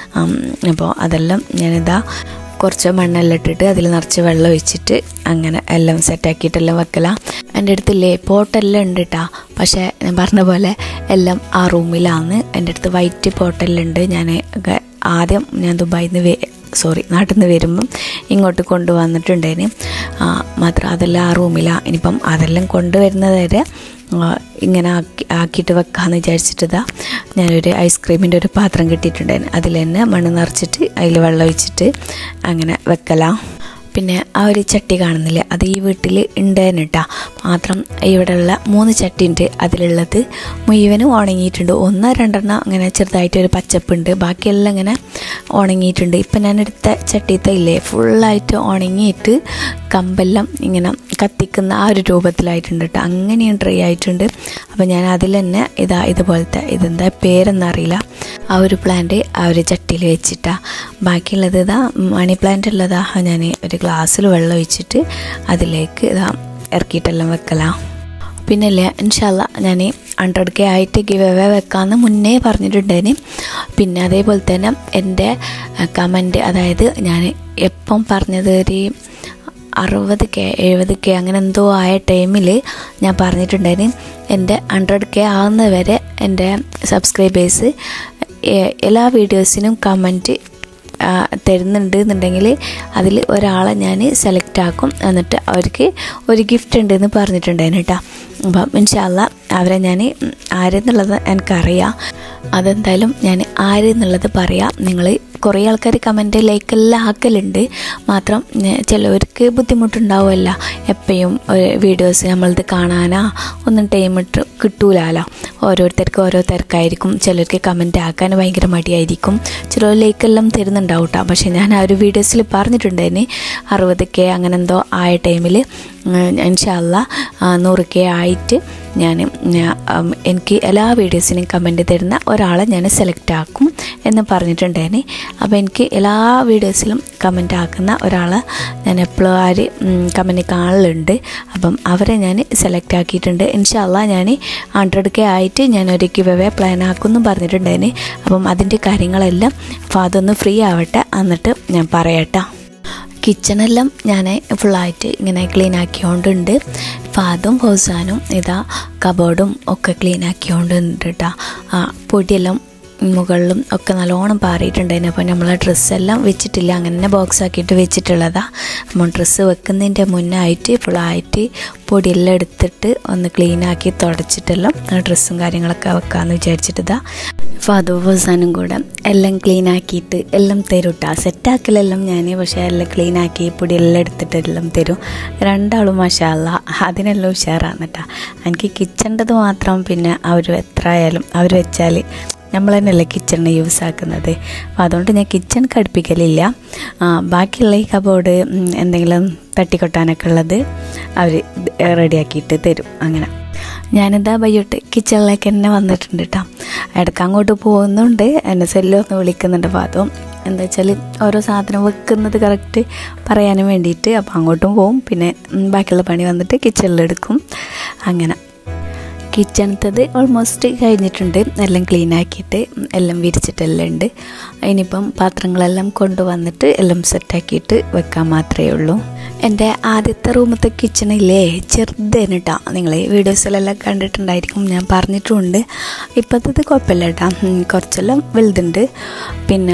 അപ്പോൾ അതെല്ലാം ഞാനിതാ കുറച്ച് മണ്ണെല്ലാം ഇട്ടിട്ട് അതിൽ നിറച്ച് വെള്ളം ഒഴിച്ചിട്ട് അങ്ങനെ എല്ലാം സെറ്റാക്കിയിട്ടെല്ലാം വെക്കല എൻ്റെ അടുത്തില്ലേ പോട്ടെല്ലാം ഉണ്ട് കേട്ടോ പക്ഷേ ഞാൻ പറഞ്ഞ പോലെ എല്ലാം ആ റൂമിലാണ് എൻ്റെ അടുത്ത് വൈറ്റ് പോട്ടെല്ലാം ഉണ്ട് ഞാൻ ഒക്കെ ആദ്യം ഞാൻ ദുബായിൽ നിന്ന് സോറി നാട്ടിൽ നിന്ന് വരുമ്പം ഇങ്ങോട്ട് കൊണ്ടുവന്നിട്ടുണ്ടേന് ആ, മാത്രം അതെല്ലാം ആ റൂമിലാണ് ഇനിയിപ്പം അതെല്ലാം കൊണ്ടുവരുന്നത് വരെ ആ, ഇങ്ങനെ ആക്കി ആക്കിയിട്ട് വെക്കാമെന്ന് വിചാരിച്ചിട്ടിതാ ഞാനൊരു ഐസ്ക്രീമിൻ്റെ ഒരു പാത്രം കിട്ടിയിട്ടുണ്ടായിരുന്നു അതിൽ തന്നെ മണ്ണ് നിറച്ചിട്ട് അതിൽ വെള്ളം ഒഴിച്ചിട്ട് അങ്ങനെ വെക്കലാം പിന്നെ ആ ഒരു ചട്ടി കാണുന്നില്ലേ അത് ഈ വീട്ടിൽ ഉണ്ടായിരുന്നു കേട്ടോ മാത്രം ഇവിടെയുള്ള മൂന്ന് ചട്ടി ഉണ്ട് അതിലുള്ളത് മുഴുവനും ഉണങ്ങിയിട്ടുണ്ട് ഒന്നോ രണ്ടെണ്ണം അങ്ങനെ ചെറുതായിട്ട് ഒരു പച്ചപ്പുണ്ട് ബാക്കിയെല്ലാം ഇങ്ങനെ ഉണങ്ങിയിട്ടുണ്ട് ഇപ്പം ഞാൻ എടുത്ത ചട്ടിയത്തെ ഇല്ലേ ഫുള്ളായിട്ട് ഉണങ്ങിയിട്ട് കമ്പെല്ലാം ഇങ്ങനെ കത്തിക്കുന്ന ആ ഒരു രൂപത്തിലായിട്ടുണ്ട് കേട്ടോ അങ്ങനെയും ഡ്രൈ ആയിട്ടുണ്ട് അപ്പോൾ ഞാൻ അതിൽ തന്നെ ഇതാ ഇതുപോലത്തെ ഇതെന്താ പേരെന്നറിയില്ല ആ ഒരു പ്ലാന്റ് ആ ഒരു ചട്ടിയിൽ വെച്ചിട്ടാ ബാക്കിയുള്ളത് ഇതാ മണി പ്ലാന്റ് ഉള്ളതാ ഞാൻ ഒരു ഗ്ലാസ്സിൽ വെള്ളം ഒഴിച്ചിട്ട് അതിലേക്ക് ഇതാ ഇറക്കിയിട്ടെല്ലാം വെക്കലാം പിന്നല്ലേ ഇൻഷല്ല ഞാൻ ഹൺഡ്രഡ് കെ ആയിട്ട് ഗിവ് അവേ വെക്കാമെന്ന് മുന്നേ പറഞ്ഞിട്ടുണ്ടേന് പിന്നെ അതേപോലെ തന്നെ എൻ്റെ കമൻറ്റ് അതായത് ഞാൻ എപ്പം പറഞ്ഞത് ഒരു അറുപത് കെ എഴുപത് കെ അങ്ങനെ എന്തോ ആയ ടൈമിൽ ഞാൻ പറഞ്ഞിട്ടുണ്ടായിരുന്നു എൻ്റെ ഹൺഡ്രഡ് കെ ആകുന്നവരെ എൻ്റെ സബ്സ്ക്രൈബേഴ്സ് എല്ലാ വീഡിയോസിനും കമൻറ്റ് തരുന്നുണ്ട് എന്നുണ്ടെങ്കിൽ അതിൽ ഒരാളെ ഞാൻ സെലക്ട് ആക്കും എന്നിട്ട് അവർക്ക് ഒരു ഗിഫ്റ്റ് ഉണ്ടെന്ന് പറഞ്ഞിട്ടുണ്ടായിരുന്നു കേട്ടോ അപ്പം ഇൻഷാല്ല അവരെ ഞാൻ ആരെന്നുള്ളത് എനിക്കറിയാം അതെന്തായാലും ഞാൻ ആര് എന്നുള്ളത് പറയാം നിങ്ങൾ കുറേ ആൾക്കാർ കമൻറ്റ് ലൈക്കെല്ലാം ആക്കലുണ്ട് മാത്രം ഞ- ചിലവർക്ക് ബുദ്ധിമുട്ടുണ്ടാവുമല്ല എപ്പോഴും വീഡിയോസ് നമ്മളത് കാണാനാ ഒന്നും ടൈം ഇട്ട് കിട്ടൂലല്ലോ ഓരോരുത്തർക്ക് ഓരോ തിരക്കായിരിക്കും ചിലർക്ക് കമൻറ്റ് ആക്കാൻ ഭയങ്കര മടിയായിരിക്കും ചിലർ ലൈക്കെല്ലാം തരുന്നുണ്ടാവും കേട്ടോ പക്ഷേ ഞാൻ ആ ഒരു വീഡിയോസിൽ പറഞ്ഞിട്ടുണ്ടായിന് അറുപത് കെ അങ്ങനെ എന്തോ ആയ ടൈമിൽ ഇൻഷാല്ല നൂറ് കെ ആയിട്ട് ഞാൻ എനിക്ക് എല്ലാ വീഡിയോസിനും കമൻറ്റ് തരുന്ന ഒരാളെ ഞാൻ സെലക്ട് ആക്കും എന്ന് പറഞ്ഞിട്ടുണ്ടായിന് അപ്പോൾ എനിക്ക് എല്ലാ വീഡിയോസിലും കമൻറ്റ് ആക്കുന്ന ഒരാളെ ഞാൻ എപ്പോഴും ആര് കമൻറ്റ് കാണലുണ്ട് അപ്പം അവരെ ഞാൻ സെലക്ട് ആക്കിയിട്ടുണ്ട് ഇൻഷാല്ല ഞാൻ ഹൺഡ്രഡ് കെ ആയിട്ട് ഞാൻ ഒരു ഗിവ് അവേ പ്ലാൻ ആക്കുമെന്നും പറഞ്ഞിട്ടുണ്ടായിന് അപ്പം അതിൻ്റെ കാര്യങ്ങളെല്ലാം അപ്പോൾ അതൊന്ന് ഫ്രീ ആവട്ടെ എന്നിട്ട് ഞാൻ പറയട്ടോ കിച്ചണെല്ലാം ഞാൻ ഫുള്ളായിട്ട് ഇങ്ങനെ ക്ലീൻ ആക്കിയോണ്ടുണ്ട് ഫാദും ഫൗസാനും ഇതാ കബോർഡും ഒക്കെ ക്ലീൻ ആക്കിയോണ്ടുണ്ട് കേട്ടോ ആ പൊടിയെല്ലാം മുകളിലും ഒക്കെ നല്ലോണം പാറിയിട്ടുണ്ടായിരുന്നു അപ്പോൾ നമ്മൾ ഡ്രസ്സെല്ലാം വെച്ചിട്ടില്ല അങ്ങനെ തന്നെ ബോക്സ് ആക്കിയിട്ട് വെച്ചിട്ടുള്ളതാ അപ്പോൾ ഡ്രസ്സ് വെക്കുന്നതിൻ്റെ മുന്നായിട്ട് ഫുള്ളായിട്ട് പൊടിയെല്ലാം എടുത്തിട്ട് ഒന്ന് ക്ലീൻ ആക്കി തുടച്ചിട്ടെല്ലാം ഡ്രസ്സും കാര്യങ്ങളൊക്കെ വെക്കാമെന്ന് വിചാരിച്ചിട്ടതാ ഫാദു ഫസാനും കൂടെ എല്ലാം ക്ലീൻ ആക്കിയിട്ട് എല്ലാം തരും കേട്ടോ സെറ്റാക്കലെല്ലാം ഞാൻ പക്ഷേ എല്ലാം ക്ലീൻ ആക്കി പൊടിയെല്ലാം എടുത്തിട്ട് എല്ലാം തരും രണ്ടാളും മഷാല്ല അതിനെല്ലാം ഉഷാറാണ് കേട്ടോ എനിക്ക് കിച്ചൻ്റെത് മാത്രം പിന്നെ അവർ എത്ര ആയാലും അവർ വെച്ചാൽ നമ്മൾ തന്നെയല്ലേ കിച്ചണിന് യൂസ് ആക്കുന്നത് അപ്പോൾ അതുകൊണ്ട് ഞാൻ കിച്ചൺ കടുപ്പിക്കലില്ല ആ, ബാക്കിയുള്ള ഈ കബോർഡ് ഉം, എന്തെങ്കിലും തട്ടിക്കൊട്ടാനൊക്കെ ഉള്ളത് അവർ റെഡിയാക്കിയിട്ട് തരും അങ്ങനെ ഞാനിതാ ബയ്യോട്ട് കിച്ചണിലേക്ക് തന്നെ വന്നിട്ടുണ്ട് കേട്ടോ ഇടയ്ക്ക് അങ്ങോട്ട് പോകുന്നുണ്ട് എന്നെ സെല്ലൊന്ന് വിളിക്കുന്നുണ്ട് അപ്പോൾ അതും എന്താ വെച്ചാൽ ഓരോ സാധനം വെക്കുന്നത് കറക്റ്റ് പറയാനും വേണ്ടിയിട്ട് അപ്പോൾ അങ്ങോട്ടും പോവും പിന്നെ ഉം, ബാക്കിയുള്ള പണി വന്നിട്ട് കിച്ചണിലെടുക്കും അങ്ങനെ കിച്ചണത്തത് ഓൾമോസ്റ്റ് കഴിഞ്ഞിട്ടുണ്ട് എല്ലാം ക്ലീൻ ആക്കിയിട്ട് എല്ലാം വിരിച്ചിട്ടെല്ലാം ഉണ്ട് ഇനിയിപ്പം പാത്രങ്ങളെല്ലാം കൊണ്ടുവന്നിട്ട് എല്ലാം സെറ്റാക്കിയിട്ട് വെക്കാൻ മാത്രമേ ഉള്ളൂ എൻ്റെ ആദ്യത്തെ റൂമത്തെ കിച്ചണില്ലേ ചെറുതേന് കേട്ടോ നിങ്ങൾ വീഡിയോസിലെല്ലാം കണ്ടിട്ടുണ്ടായിരിക്കും ഞാൻ പറഞ്ഞിട്ടുമുണ്ട് ഇപ്പോഴത്തത് കുഴപ്പമില്ല കേട്ടോ ഉം, കുറച്ചെല്ലാം വലുതുണ്ട് പിന്നെ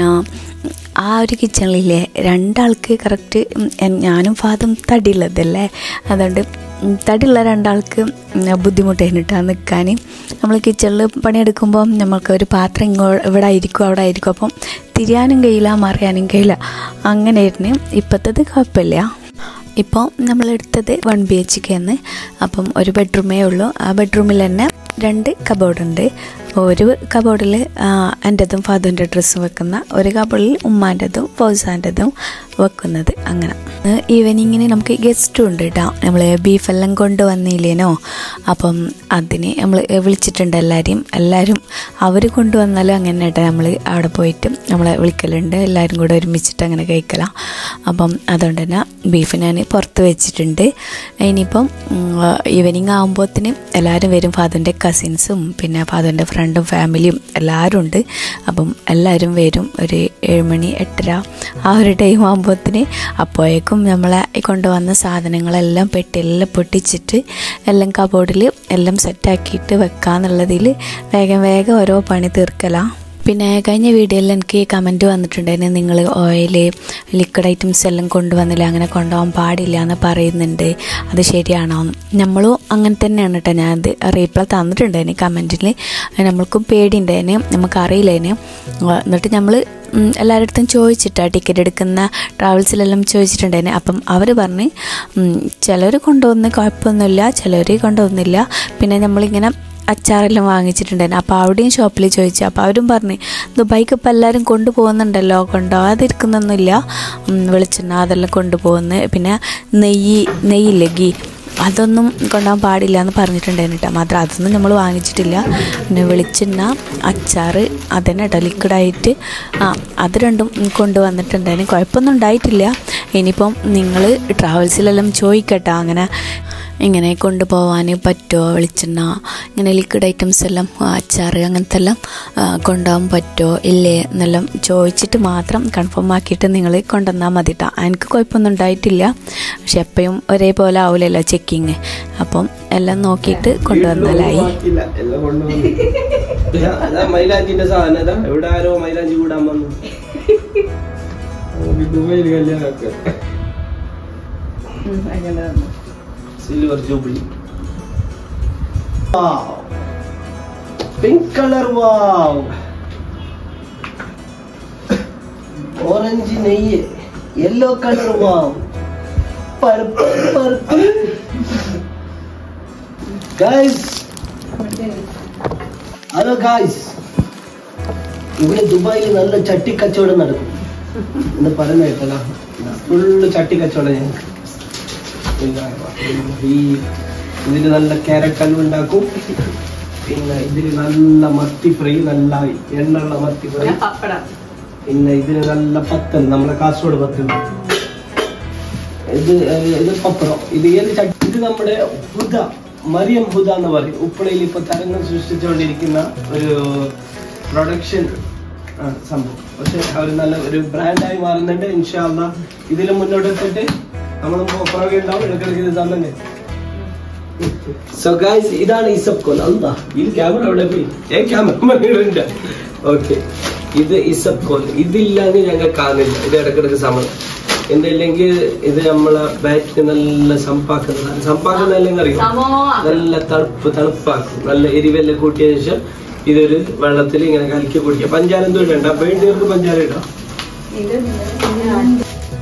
ആ ഒരു കിച്ചണിലില്ലേ രണ്ടാൾക്ക് കറക്റ്റ് ഞാനും ഫാദും തടിയുള്ളതല്ലേ അതുകൊണ്ട് ഉം, തടിയുള്ള രണ്ടാൾക്ക് ബുദ്ധിമുട്ടായിട്ടാ നിൽക്കാൻ നമ്മൾ കിച്ചണിൽ പണിയെടുക്കുമ്പോൾ നമ്മൾക്ക് ഒരു പാത്രം ഇങ്ങോ ഇവിടെ ആയിരിക്കും അവിടെ ആയിരിക്കും അപ്പം തിരിയാനും കഴിയില്ല മറിയാനും കഴിയില്ല അങ്ങനെയായിരുന്നു ഇപ്പോഴത്തത് കുഴപ്പമില്ല ഇപ്പോൾ നമ്മളെടുത്തത് വൺ ബി എച്ച് കെ എന്ന് അപ്പം ഒരു ബെഡ്റൂമേ ഉള്ളൂ ആ ബെഡ്റൂമിൽ തന്നെ രണ്ട് കബോർഡുണ്ട് അപ്പോൾ ഒരു കബോർഡിൽ എൻ്റെതും ഫാദറിൻ്റെ ഡ്രസ്സും വെക്കുന്ന ഒരു കബോർഡിൽ ഉമ്മാൻ്റെതും ഫൗസാൻ്റെതും വെക്കുന്നത് അങ്ങനെ ഈവനിങ്ങിന് നമുക്ക് ഗസ്റ്റും ഉണ്ട് കേട്ടോ നമ്മൾ ബീഫെല്ലാം കൊണ്ടുവന്നില്ലേനോ അപ്പം അതിന് നമ്മൾ വിളിച്ചിട്ടുണ്ട് എല്ലാവരെയും എല്ലാവരും അവർ കൊണ്ടുവന്നാലും അങ്ങനെ കേട്ടോ നമ്മൾ അവിടെ പോയിട്ട് നമ്മളെ വിളിക്കലുണ്ട് എല്ലാവരും കൂടെ ഒരുമിച്ചിട്ട് അങ്ങനെ കഴിക്കലാം അപ്പം അതുകൊണ്ട് തന്നെ ബീഫ് ഞാൻ പുറത്ത് വെച്ചിട്ടുണ്ട് ഇനിയിപ്പം ഈവനിങ് ആകുമ്പോഴത്തേന് എല്ലാവരും വരും ഫാദറിൻ്റെ കസിൻസും പിന്നെ ഫാദറിൻ്റെ ഫ്രണ്ടും ഫാമിലിയും എല്ലാവരും ഉണ്ട് അപ്പം എല്ലാവരും വരും ഒരു ഏഴുമണി എട്ടര ആ ഒരു ടൈം ആകുമ്പോഴത്തേന് അപ്പോഴേക്കും നമ്മളെ കൊണ്ടുവന്ന സാധനങ്ങളെല്ലാം പെട്ടിയെല്ലാം പൊട്ടിച്ചിട്ട് എല്ലാം കബോർഡിൽ എല്ലാം സെറ്റാക്കിയിട്ട് വെക്കാന്നുള്ളതിൽ വേഗം വേഗം ഓരോ പണി തീർക്കലാണ് പിന്നെ കഴിഞ്ഞ വീഡിയോയിൽ എനിക്ക് കമൻറ്റ് വന്നിട്ടുണ്ടായിരുന്നു നിങ്ങൾ ഓയിൽ ലിക്വിഡ് ഐറ്റംസ് എല്ലാം കൊണ്ടുവന്നില്ല അങ്ങനെ കൊണ്ടുപോകാൻ പാടില്ല എന്ന് പറയുന്നുണ്ട് അത് ശരിയാണോ നമ്മളും അങ്ങനെ തന്നെയാണ് കേട്ടോ ഞാനത് റീപ്ലൈ തന്നിട്ടുണ്ടായിരുന്നു കമൻറ്റിൽ നമ്മൾക്കും പേടിയുണ്ടായിരുന്നു നമുക്കറിയില്ലേന് എന്നിട്ട് നമ്മൾ എല്ലാവരുടെ അടുത്തും ചോദിച്ചിട്ടാണ് ടിക്കറ്റ് എടുക്കുന്ന ട്രാവൽസിലെല്ലാം ചോദിച്ചിട്ടുണ്ടായിരുന്നു അപ്പം അവർ പറഞ്ഞ് ചിലർ കൊണ്ടുവന്ന് കുഴപ്പമൊന്നുമില്ല ചിലർ കൊണ്ടുവന്നില്ല പിന്നെ നമ്മളിങ്ങനെ അച്ചാറെല്ലാം വാങ്ങിച്ചിട്ടുണ്ടായിരുന്നു അപ്പോൾ അവിടെയും ഷോപ്പിൽ ചോദിച്ചു അപ്പോൾ അവരും പറഞ്ഞു ദുബായിക്ക് ഇപ്പോൾ എല്ലാവരും കൊണ്ടുപോകുന്നുണ്ടല്ലോ കൊണ്ടുപോകാതിരിക്കുന്നൊന്നുമില്ല ഉം, വെളിച്ചെണ്ണ അതെല്ലാം കൊണ്ടുപോകുന്നു പിന്നെ നെയ്യ് നെയ്യില്ലേ ഗീ അതൊന്നും കൊണ്ടുപോകാൻ പാടില്ല എന്ന് പറഞ്ഞിട്ടുണ്ടായിരുന്നു കേട്ടോ മാത്രം അതൊന്നും നമ്മൾ വാങ്ങിച്ചിട്ടില്ല പിന്നെ വെളിച്ചെണ്ണ അച്ചാറ് അതന്നെ കേട്ടോ ലിക്വിഡായിട്ട് ആ അത് രണ്ടും കൊണ്ടുവന്നിട്ടുണ്ടായിരുന്നു കുഴപ്പമൊന്നും ഉണ്ടായിട്ടില്ല ഇനിയിപ്പം നിങ്ങൾ ട്രാവൽസിലെല്ലാം ചോദിക്കട്ടോ അങ്ങനെ ഇങ്ങനെ കൊണ്ടുപോകാൻ പറ്റുമോ വെളിച്ചെണ്ണ ഇങ്ങനെ ലിക്വിഡ് ഐറ്റംസ് എല്ലാം ആ, അച്ചാറ് അങ്ങനത്തെ എല്ലാം ആ, കൊണ്ടുപോകാൻ പറ്റുമോ ഇല്ലേ എന്നെല്ലാം ചോദിച്ചിട്ട് മാത്രം കൺഫേം ആക്കിയിട്ട് നിങ്ങൾ കൊണ്ടുവന്നാൽ മതി കേട്ടോ എനിക്ക് കുഴപ്പമൊന്നും ഉണ്ടായിട്ടില്ല പക്ഷെ എപ്പോഴും ഒരേപോലെ ആവില്ലല്ലോ ചെക്കിങ് അപ്പം എല്ലാം നോക്കിയിട്ട് കൊണ്ടുവന്നാലായി ബാക്കിയില്ല, എല്ലാം കൊണ്ടുവന്നു ഇതാ, അതാ മൈലാഞ്ചിന്റെ സാധനം അതാ എവിടെ ആരോ മൈലാഞ്ചി കൂടാൻ വന്നു നമുക്ക് ദുബൈയിൽ കല്യാണമൊക്കെ അങ്ങനെ വന്നു silver jubilee pink colour wow orange നെയ്യ് yellow colour wow purple purple guys hello guys ഇവിടെ ദുബായിൽ നല്ല ചട്ടി കച്ചവടം നടക്കും എന്ന് പറയുന്ന കേട്ടല്ല ഫുള്ള് ചട്ടി കച്ചവടം ഞങ്ങൾക്ക് ഈ ഇതിൽ നല്ല ക്യാരറ്റ് ഹൽവ ഉണ്ടാക്കും പിന്നെ ഇതിൽ നല്ല മത്തി ഫ്രൈ നല്ല എണ്ണുള്ള മത്തി ഫ്രൈ പപ്പടം പിന്നെ ഇതിന് നല്ല പത്തൽ നമ്മളെ കാസർഗോഡ് പത്തൽ ഇത് ഏഹ്, ഇത് പപ്പടം ഇത് ഏത് ചട്ടി ഇത് നമ്മുടെ ഹുദ മറിയം ഹുദ എന്ന് പറയും ഉപ്പളയിൽ ഇപ്പൊ തരംഗം സൃഷ്ടിച്ചുകൊണ്ടിരിക്കുന്ന ഒരു പ്രൊഡക്ഷൻ സംഭവം പക്ഷെ അവർ നല്ല ഒരു ബ്രാൻഡായി മാറുന്നുണ്ട് ഇൻഷാല്ല ഇതിൽ മുന്നോട്ട് എത്തിട്ട് നമ്മൾ പുറകെ ഉണ്ടാവും ഇടയ്ക്കിടയ്ക്ക് ഇത് തന്നെ സോ ഗൈസ് ഇതാണ് ഇസബ് കോൽ അന്താ ഈ ക്യാമറ എവിടെ പോയി ഏ ക്യാമറ ഉണ്ട് ഓക്കെ ഇത് ഇസബ് കോൽ ഇതില്ലാന്ന് ഞങ്ങൾ കാണുന്നില്ല ഇത് ഇടക്കിടക്ക് സമയം എന്തില്ലെങ്കിൽ ഇത് നമ്മളെ ബാറ്റിന് നല്ല സംപ്പാക്കുന്നതാണ് സംപ്പാക്കുന്ന അറിയോ സമോവ. നല്ല തണുപ്പ് തണുപ്പാക്കും നല്ല എരിവെല്ലാം കൂട്ടിയ ശേഷം ഇതൊരു വെള്ളത്തിൽ ഇങ്ങനെ കലക്കി കുടിക്കുക പഞ്ചാര എന്തോ ഇടണ്ട വേണ്ടിയവർക്ക് പഞ്ചാര ഇടാം ഇത് നിങ്ങൾ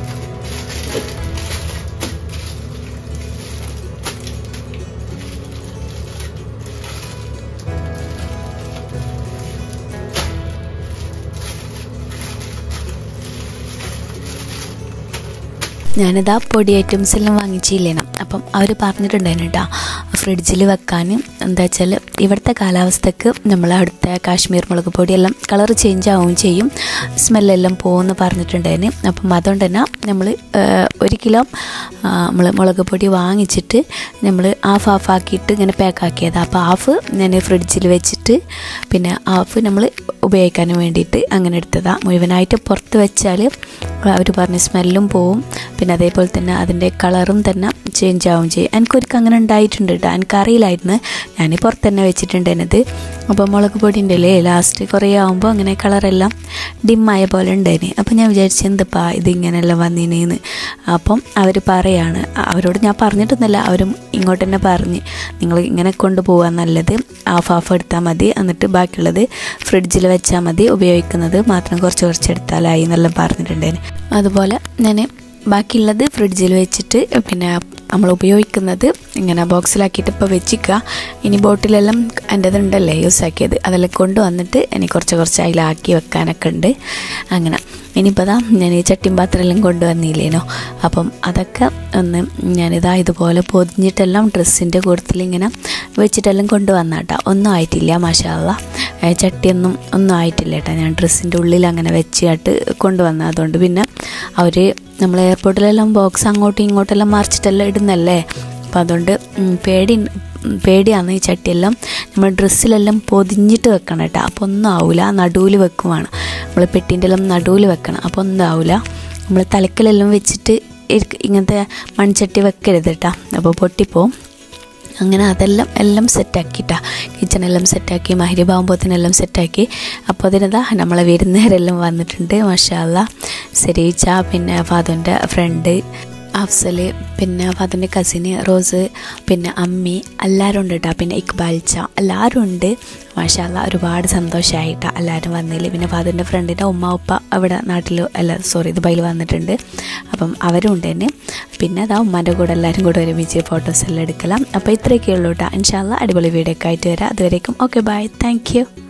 ഞാനിതാ പൊടി ഐറ്റംസ് എല്ലാം വാങ്ങിച്ചില്ലേണം അപ്പം അവർ പറഞ്ഞിട്ടുണ്ടായിരുന്നു കേട്ടോ ഫ്രിഡ്ജിൽ വെക്കാൻ എന്താ വെച്ചാൽ ഇവിടുത്തെ കാലാവസ്ഥക്ക് നമ്മൾ അടുത്ത കാശ്മീർ മുളക് പൊടിയെല്ലാം കളർ ചേഞ്ച് ആവുകയും ചെയ്യും സ്മെല്ലെല്ലാം പോകുമെന്ന് പറഞ്ഞിട്ടുണ്ടായിരുന്നു അപ്പം അതുകൊണ്ട് തന്നെ നമ്മൾ ഒരു കിലോ നമ്മൾ മുളക് പൊടി വാങ്ങിച്ചിട്ട് നമ്മൾ ഹാഫ് ഹാഫ് ആക്കിയിട്ട് ഇങ്ങനെ പാക്കാക്കിയത് അപ്പോൾ ഹാഫ് ഞാൻ ഫ്രിഡ്ജിൽ വെച്ചിട്ട് പിന്നെ ഹാഫ് നമ്മൾ ഉപയോഗിക്കാൻ വേണ്ടിയിട്ട് അങ്ങനെ എടുത്തതാണ് മുഴുവനായിട്ട് പുറത്ത് വെച്ചാൽ അവർ പറഞ്ഞ സ്മെല്ലും പോവും പിന്നെ അതേപോലെ തന്നെ അതിൻ്റെ കളറും തന്നെ ചേഞ്ച് ആവും ചെയ്യും എനിക്കൊരിക്കൽ അങ്ങനെ ഉണ്ടായിട്ടുണ്ട് കേട്ടോ എനിക്കറിയില്ലായിരുന്നു ഞാൻ പുറത്ത് തന്നെ വെച്ചിട്ടുണ്ടായിരുന്നത് അപ്പോൾ മുളക് പൊടിൻ്റെ അല്ലേ ലാസ്റ്റ് കുറേ ആകുമ്പോൾ അങ്ങനെ കളറെല്ലാം ഡിമ്മായ പോലെ ഉണ്ടായിന് അപ്പോൾ ഞാൻ വിചാരിച്ചു എന്തപ്പാ ഇതിങ്ങനെല്ലാം വന്നിനേന്ന് അപ്പം അവർ പറയാണ് അവരോട് ഞാൻ പറഞ്ഞിട്ടൊന്നുമില്ല അവരും ഇങ്ങോട്ട് തന്നെ പറഞ്ഞ് നിങ്ങൾ ഇങ്ങനെ കൊണ്ടുപോകാൻ നല്ലത് ഹാഫ് ഹാഫ് എടുത്താൽ മതി എന്നിട്ട് ബാക്കിയുള്ളത് ഫ്രിഡ്ജിൽ വെച്ചാൽ മതി ഉപയോഗിക്കുന്നത് മാത്രം കുറച്ച് കുറച്ച് എടുത്താലായി എന്നെല്ലാം പറഞ്ഞിട്ടുണ്ടായിരുന്നു അതുപോലെ ഞാൻ ബാക്കിയുള്ളത് ഫ്രിഡ്ജിൽ വെച്ചിട്ട് പിന്നെ നമ്മൾ ഉപയോഗിക്കുന്നത് ഇങ്ങനെ ബോക്സിലാക്കിയിട്ട് ഇപ്പോൾ വെച്ചിക്കുക ഇനി ബോട്ടിലെല്ലാം എൻ്റെതുണ്ടല്ലേ യൂസ് ആക്കിയത് അതെല്ലാം കൊണ്ടുവന്നിട്ട് ഇനി കുറച്ച് കുറച്ച് അതിലാക്കി വെക്കാനൊക്കെ ഉണ്ട് അങ്ങനെ ഇനിയിപ്പോൾ അതാ ഞാൻ ഈ ചട്ടിയും പാത്രമെല്ലാം കൊണ്ടുവന്നില്ലേനോ അപ്പം അതൊക്കെ ഒന്ന് ഞാനിതാ ഇതുപോലെ പൊതിഞ്ഞിട്ടെല്ലാം ഡ്രസ്സിൻ്റെ കൂട്ടത്തിൽ ഇങ്ങനെ വെച്ചിട്ടെല്ലാം കൊണ്ടുവന്നാട്ടാ ഒന്നും ആയിട്ടില്ല മാഷാള്ള ചട്ടിയൊന്നും ഒന്നും ആയിട്ടില്ല കേട്ടോ ഞാൻ ഡ്രസ്സിൻ്റെ ഉള്ളിൽ അങ്ങനെ വെച്ചിട്ട് കൊണ്ടുവന്ന അതുകൊണ്ട് പിന്നെ അവർ നമ്മൾ എയർപോർട്ടിലെല്ലാം ബോക്സ് അങ്ങോട്ടും ഇങ്ങോട്ടെല്ലാം മറിച്ചിട്ടെല്ലാം ഇടുന്നല്ലേ അപ്പം അതുകൊണ്ട് ഉം, പേടി പേടിയാണ് ഈ ചട്ടിയെല്ലാം നമ്മൾ ഡ്രസ്സിലെല്ലാം പൊതിഞ്ഞിട്ട് വെക്കണം കേട്ടോ അപ്പോൾ ഒന്നും ആവില്ല നടുവിൽ വെക്കുവാണ് നമ്മൾ പെട്ടിൻ്റെ എല്ലാം നടുവിൽ വെക്കണം അപ്പോൾ ഒന്നും ആവില്ല നമ്മൾ തലക്കലെല്ലാം വെച്ചിട്ട് ഇരിക്ക- ഇങ്ങനത്തെ മൺചട്ടി വെക്കരുത് കേട്ടോ അപ്പോൾ പൊട്ടിപ്പോവും അങ്ങനെ അതെല്ലാം എല്ലാം സെറ്റാക്കിട്ടാ കിച്ചണെല്ലാം സെറ്റാക്കി മഹരിബാകുമ്പോഴത്തേനെല്ലാം സെറ്റാക്കി അപ്പോൾ അതിനതാ നമ്മളെ വിരുന്നുകാരെല്ലാം വന്നിട്ടുണ്ട് മഷാല്ല സെരീച്ച പിന്നെ ഫാദുൻ്റെ ഫ്രണ്ട് അഫ്സൽ പിന്നെ ഫാദുൻ്റെ കസിന് റോസ് പിന്നെ അമ്മി എല്ലാവരും ഉണ്ട് കേട്ടോ പിന്നെ ഇക്ബാൽച്ച എല്ലാവരും ഉണ്ട് മാഷാല്ല ഒരുപാട് സന്തോഷമായിട്ടാ എല്ലാവരും വന്നതിൽ പിന്നെ ഫാദറിൻ്റെ ഫ്രണ്ടിൻ്റെ ഉമ്മ ഉപ്പ അവിടെ നാട്ടിൽ അല്ല സോറി ദുബായിൽ വന്നിട്ടുണ്ട് അപ്പം അവരും ഉണ്ട് തന്നെ പിന്നെ അതാ ഉമ്മാൻ്റെ കൂടെ എല്ലാവരും കൂടെ ഒരുമിച്ച് ഫോട്ടോസ് എല്ലാം എടുக்கலாம் അപ്പോൾ ഇത്രയൊക്കെ ഉള്ളൂ കേട്ടോ ഇൻഷാല്ല അടിപൊളി വീഡിയോ ഒക്കെ ആയിട്ട് വരാം അതുവരേക്കും ഓക്കെ ബൈ താങ്ക് യു